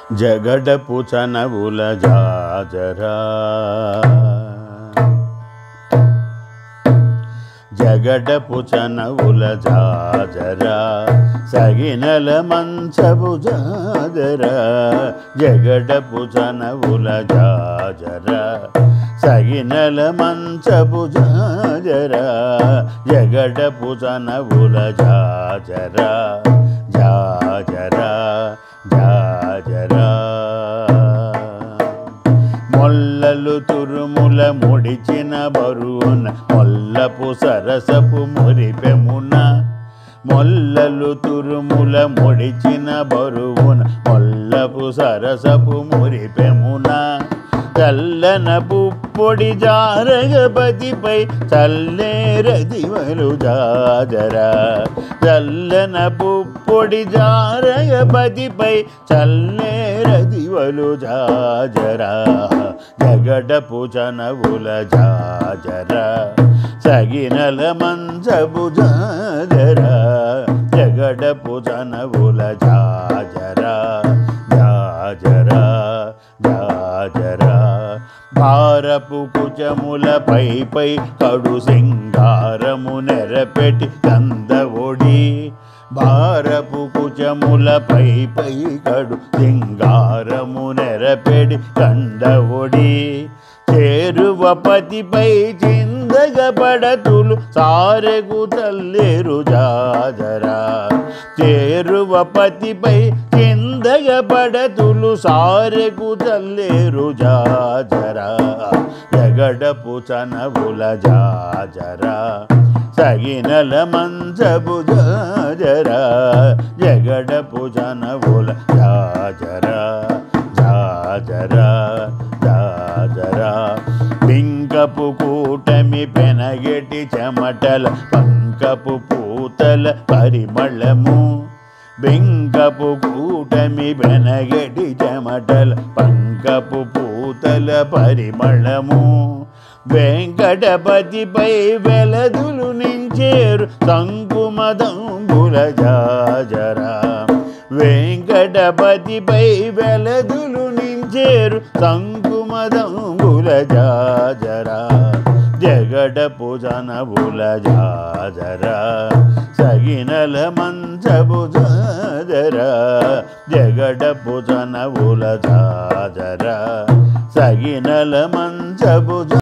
జగడపు చనవుల జాజరా జగడపు చనవుల జాజరా సగినల మంచపు జాజరా జగడపు చనవుల జాజరా సగినల మంచపు జాజరా జగడపు చనవుల జాజరా జాజరా జాజరా మొల్లలు తురుముల ముడిచిన బరువున మొల్లపు సరసపు మురిపెమున మొల్లలు తురుముల ముడిచిన బరువున మొల్లపు సరసపు మురిపెమున చల్లన పుప్పొడి జారగపతిపై చల్లేరదివలు జాజరా చల్లన పుప్పొడి జారగపతిపై చల్లేరదివలు జాజరా జగడపు చనవుల జాజరా సగినల మంచపు జాజరా జగడపు చనవుల జాజరా జాజరా జాజరా భారపు కుచముల పై పై కడు సింగారము నెరపెట్టి కందఒడి భారపు కుచముల పై పై కడు సింగారము నెరపెడి కండఒడి చేరువ పతిపై చిందగ పడతులు సారెగు తల్లేరు జాజరా చేరువ పతిపై చిందగ పడతులు సారెగు తల్లేరు జాజరా జగడపు చనవుల జాజరా సగినల మంచపు జాజరా జగడపు చనవుల జాజరా జాజరా జాజరా పింకపు కూటమి పెనగెటి చెమటల పంకపు పూతల పరిమళము బెంకపు కూటమి బెనగడి చెమటల పంకపు పూతల పరిమళము వెంకటపతిపై వెలదులు నించేరు సంకుమదంబుల జాజరా వెంకటపతిపై వెలదులు నించేరు సంకుమదంబుల జాజరా జగడపు జనబుల జాజరా సగినల మంచపు జాజరా జగడపు జనబుల జాజరా సగినల మంచపు